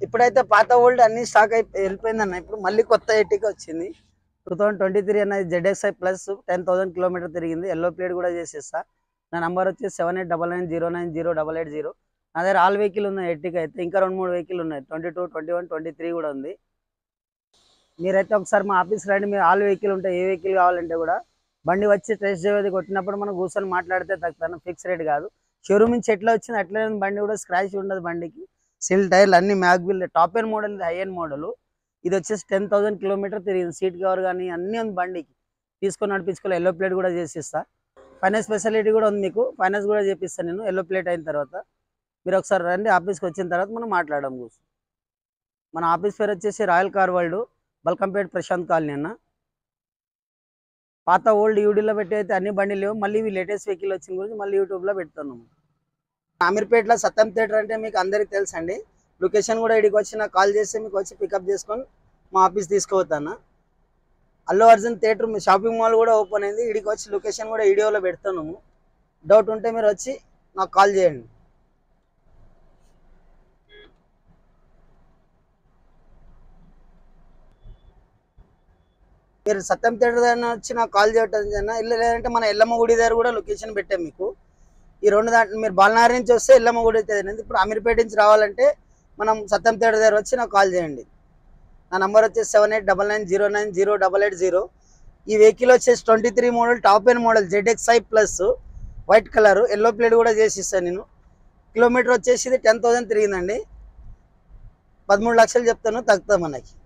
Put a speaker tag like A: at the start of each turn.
A: ఇప్పుడైతే పాత ఓల్డ్ అన్ని స్టాక్ అయిపోయి వెళ్ళిపోయిందన్న ఇప్పుడు మళ్ళీ కొత్త ఎయిటీకి వచ్చింది టూ థౌసండ్ ట్వంటీ త్రీ అన్నది ZXI plus ten thousand kilometer తిరిగింది ఎల్లో ప్లేట్ కూడా చేసేస్తా నా నంబర్ వచ్చి seven eight double nine zero nine zero double eight zero నా దగ్గర ఆల్ వెహికల్ ఉన్నాయి ఎయిటీకి అయితే ఇంకా రెండు మూడు వెహికల్ ఉన్నాయి twenty two twenty one twenty three కూడా ఉంది మీరైతే ఒకసారి మా ఆఫీస్ రండి మీరు ఆల్ వెహికల్ ఉంటే ఏ వెహికల్ కావాలంటే కూడా బండి వచ్చి టెస్ట్ డ్రైవ్ కొట్టినప్పుడు మనం కూర్చొని మాట్లాడితే తగ్గుతాను ఫిక్స్ రేట్ కాదు షోరూమ్ నుంచి ఎట్లా వచ్చింది అట్లనే ఉంది బండి కూడా స్క్రాచ్ ఉండదు బండికి సిల్ టైర్లు అన్ని మ్యాగ్విల్ టాప్ ఎండ్ మోడల్ ఇది హై ఎండ్ మోడల్ ఇది వచ్చేసి టెన్ థౌసండ్ కిలోమీటర్ తిరిగింది సీట్ కవర్ కానీ అన్నీ ఉంది బండికి తీసుకొని నడిపించుకోవాలి ఎల్లో ప్లేట్ కూడా చేసిస్తా ఫైనాన్స్ ఫెసిలిటీ కూడా ఉంది మీకు ఫైనాన్స్ కూడా చేపిస్తాను నేను ఎల్లో ప్లేట్ అయిన తర్వాత మీరు ఒకసారి రండి ఆఫీస్కి వచ్చిన తర్వాత మనం మాట్లాడడం కూర్చొని మన ఆఫీస్ పేరు వచ్చేసి Royal Car World Balkampet Prashanth Colony అన్న పాత ఓల్డ్ యూడీలో పెట్టి అయితే అన్ని బండిలు లేవు మళ్ళీ ఇవి లేటెస్ట్ వెహికల్ వచ్చిన గురించి మళ్ళీ యూట్యూబ్లో పెడుతున్నాము అమీర్పేటలో సత్యం థియేటర్ అంటే మీకు అందరికీ తెలుసండి లొకేషన్ కూడా ఇక్కడికి వచ్చి నాకు కాల్ చేస్తే మీకు వచ్చి పికప్ చేసుకొని మా ఆఫీస్ తీసుకుపోతాను అల్లు అర్జున్ థియేటర్ మీ షాపింగ్ మాల్ కూడా ఓపెన్ అయింది ఇక్కడికి వచ్చి లొకేషన్ కూడా వీడియోలో పెడుతున్నాము డౌట్ ఉంటే మీరు వచ్చి నాకు కాల్ చేయండి మీరు సత్యం థియేటర్ దగ్గర వచ్చి నాకు కాల్ చేయటం జన ఇల్లు లేదంటే మన ఎల్లమ్మ గుడి దగ్గర కూడా లొకేషన్ పెట్టాం మీకు ఈ రెండు దాంట్లో మీరు బాలనారి నుంచి వస్తే ఎల్లమ్మ గుడి అవుతుంది ఇప్పుడు అమీర్పేట నుంచి రావాలంటే మనం సత్యం థియేటర్ దగ్గర వచ్చి నాకు కాల్ చేయండి నా నంబర్ వచ్చేసి seven eight double nine zero nine zero double eight zero ఈ వెహికల్ వచ్చేసి twenty three model top end model ZXI plus white colour yellow plate కూడా చేసి ఇస్తాను నేను కిలోమీటర్ వచ్చేసి ఇది టెన్ థౌసండ్ తిరిగిందండి పదమూడు లక్షలు చెప్తాను తగ్గుతా మనకి